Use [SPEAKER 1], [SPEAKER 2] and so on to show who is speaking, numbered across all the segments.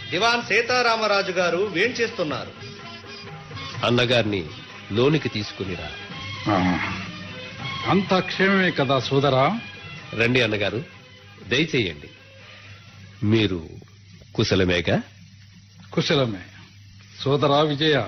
[SPEAKER 1] దివాన్ సీతారామరాజు గారు వేంచేస్తున్నారు
[SPEAKER 2] అన్నగారిని లోనికి తీసుకునిరా
[SPEAKER 3] ఆ, అంతా క్షేమమే కదా సోదరా
[SPEAKER 2] రండి అన్నగారు దయచేయండి మీరు కుశలమేగా
[SPEAKER 3] కుశలమే సోదరా విజయ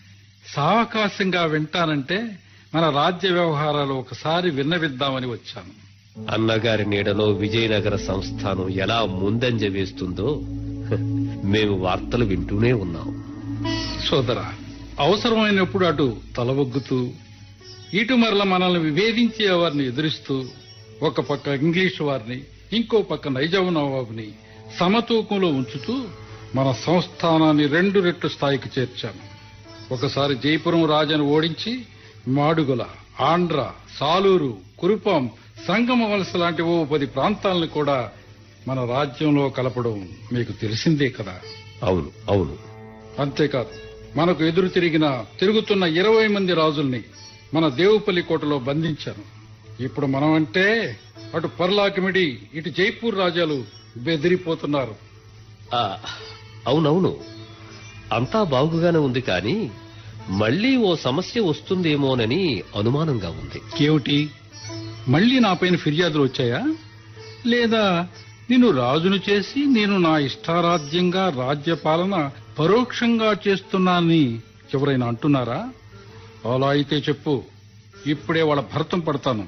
[SPEAKER 3] సావకాశంగా వింటానంటే మన రాజ్య వ్యవహారాలు ఒకసారి విన్నవిద్దామని వచ్చాను
[SPEAKER 2] అన్నగారి నీడలో విజయనగర సంస్థానం ఎలా ముందంజ వేస్తుందో హ, మేము వార్తలు వింటూనే ఉన్నాం
[SPEAKER 3] సోదరా అవసరమైనప్పుడు అటు తలవొగ్గుతూ ఇటు మరల మనల్ని విభేదించే వారిని ఎదురిస్తూ ఒక పక్క ఇంగ్లీష్ వారిని ఇంకో పక్క నైజాం నవాబుని సమతూకంలో ఉంచుతూ మన సంస్థానాన్ని రెండు రెట్లు స్థాయికి చేర్చాను ఒకసారి జైపురం రాజాను ఓడించి మాడుగుల ఆంధ్ర సాలూరు కురుపాం సంగమ వలస లాంటి ఓ పది ప్రాంతాలను కూడా మన రాజ్యంలో కలపడం మీకు తెలిసిందే కదా
[SPEAKER 2] అవును అవును
[SPEAKER 3] అంతేకాదు మనకు ఎదురు తిరిగిన తిరుగుతున్న ఇరవై మంది రాజుల్ని మన దేవుపల్లి కోటలో బంధించాను ఇప్పుడు మనం అంటే అటు పర్లాకిమిడి ఇటు జైపూర్ రాజాలు బెదిరిపోతున్నారు
[SPEAKER 2] ఆ, అవునవును అంతా బాగుగానే ఉంది కానీ మళ్ళీ ఓ సమస్య వస్తుందేమోనని అనుమానంగా ఉంది
[SPEAKER 3] కేమిటి మళ్ళీ నాపైన ఫిర్యాదులు వచ్చాయా లేదా నిన్ను రాజును చేసి నేను నా ఇష్టారాజ్యంగా రాజ్యపాలన పరోక్షంగా చేస్తున్నానని ఎవరైనా అంటున్నారా అలా అయితే చెప్పు ఇప్పుడే వాళ్ళ భరతం పడతాను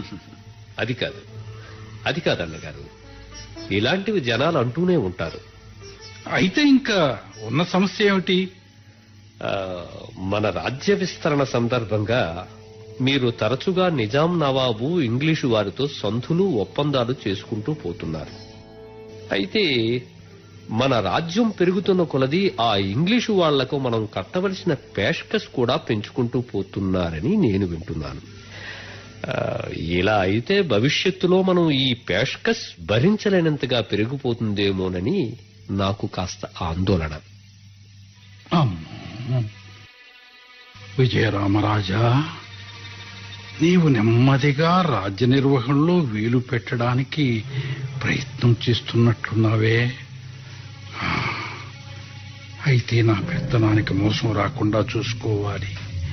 [SPEAKER 2] అది కాదు అది కాదన్నగారు ఇలాంటివి జనాలు అంటూనే ఉంటారు
[SPEAKER 3] అయితే ఇంకా ఉన్న సమస్య ఏమిటి
[SPEAKER 2] ఆ, మన రాజ్య విస్తరణ సందర్భంగా మీరు తరచుగా నిజాం నవాబు ఇంగ్లీషు వారితో సంధులు ఒప్పందాలు చేసుకుంటూ పోతున్నారు అయితే మన రాజ్యం పెరుగుతున్న కొలది ఆ ఇంగ్లీషు వాళ్లకు మనం కట్టవలసిన పేష్కస్ కూడా పెంచుకుంటూ పోతున్నారని నేను వింటున్నాను ఆ, ఇలా అయితే భవిష్యత్తులో మనం ఈ పేష్కస్ భరించలేనంతగా పెరిగిపోతుందేమోనని నాకు కాస్త ఆందోళన
[SPEAKER 3] అమ్మో. విజయరామరాజా నీవు నెమ్మదిగా రాజ్య నిర్వహణలో వీలు పెట్టడానికి ప్రయత్నం చేస్తున్నట్లున్నావే ఆ, అయితే నా పెత్తనానికి మోసం రాకుండా చూసుకోవాలి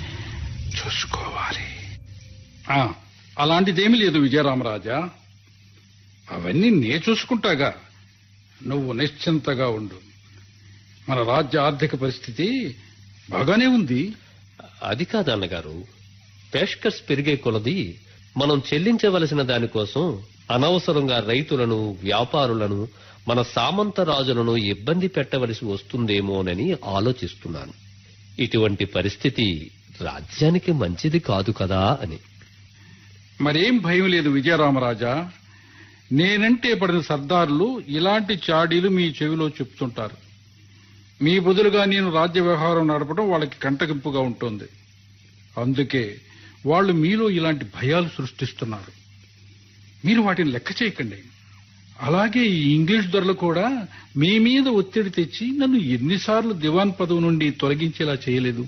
[SPEAKER 3] చూసుకోవాలి ఆ, అలాంటిదేమీ లేదు విజయరామరాజా అవన్నీ నే చూసుకుంటాగా నువ్వు నిశ్చింతగా ఉండు మన రాజ్య ఆర్థిక పరిస్థితి బాగానే ఉంది
[SPEAKER 2] అది కాదు అన్నగారు పేష్కస్ పెరిగే కొలది మనం చెల్లించవలసిన దానికోసం అనవసరంగా రైతులను వ్యాపారులను మన సామంత రాజులను ఇబ్బంది పెట్టవలసి వస్తుందేమోనని ఆలోచిస్తున్నాను ఇటువంటి పరిస్థితి రాజ్యానికి మంచిది కాదు కదా అని
[SPEAKER 3] మరేం భయం లేదు విజయరామరాజా నేనంటే పడిన సర్దారులు ఇలాంటి చాడీలు మీ చెవిలో చెప్తుంటారు మీ బదులుగా నేను రాజ్య వ్యవహారం నడపడం వాళ్ళకి కంటగింపుగా ఉంటుంది అందుకే వాళ్ళు మీలో ఇలాంటి భయాలు సృష్టిస్తున్నారు మీరు వాటిని లెక్క చేయకండి అలాగే ఈ ఇంగ్లీష్ దొరలు కూడా మీ మీద ఒత్తిడి తెచ్చి నన్ను ఎన్నిసార్లు దివాన్ పదవి నుండి తొలగించేలా చేయలేదు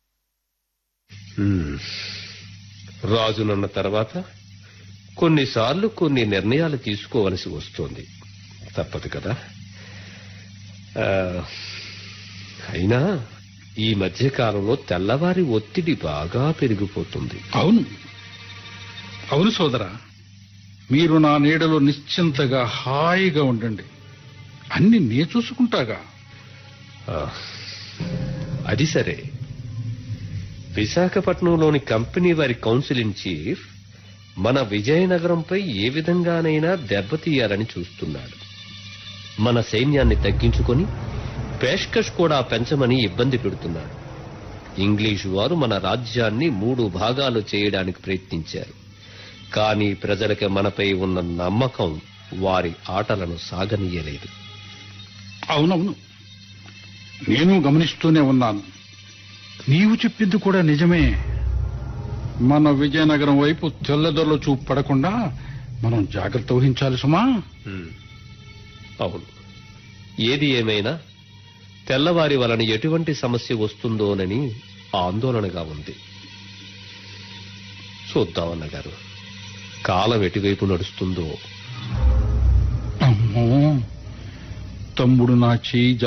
[SPEAKER 2] హ్మ్. రాజునన్న తర్వాత కొన్నిసార్లు కొన్ని నిర్ణయాలు తీసుకోవలసి వస్తోంది తప్పదు కదా ఆ, అయినా ఈ మధ్య కాలంలో తెల్లవారి ఒత్తిడి బాగా పెరిగిపోతుంది
[SPEAKER 3] అవును అవును సోదరా మీరు నా నీడలో నిశ్చింతగా హాయిగా ఉండండి అన్ని నే చూసుకుంటాగా
[SPEAKER 2] ఆ, అది సరే విశాఖపట్నంలోని కంపెనీ వారి కౌన్సిల్ ఇన్ చీఫ్ మన విజయనగరంపై ఏ విధంగానైనా దెబ్బతీయాలని చూస్తున్నాడు మన సైన్యాన్ని తగ్గించుకొని పేష్కష్ కూడా పెంచమని ఇబ్బంది పెడుతున్నాడు ఇంగ్లీషు వారు మన రాజ్యాన్ని మూడు భాగాలు చేయడానికి ప్రయత్నించారు కానీ ప్రజలకి మనపై ఉన్న నమ్మకం వారి ఆటలను సాగనీయలేదు
[SPEAKER 3] అవునవును నేను గమనిస్తూనే ఉన్నాను నీవు చెప్పింది కూడా నిజమే మన విజయనగరం వైపు తెల్లదొరల చూపు పడకుండా మనం జాగ్రత్త వహించాలి సుమా
[SPEAKER 2] హ్మ్. అవును ఏది ఏమైనా తెల్లవారి వలన ఎటువంటి సమస్య వస్తుందోనని ఆందోళనగా ఉంది చూద్దామన్నగారు కాలం ఎటువైపు నడుస్తుందో
[SPEAKER 3] అమ్మో తమ్ముడు నా చేయి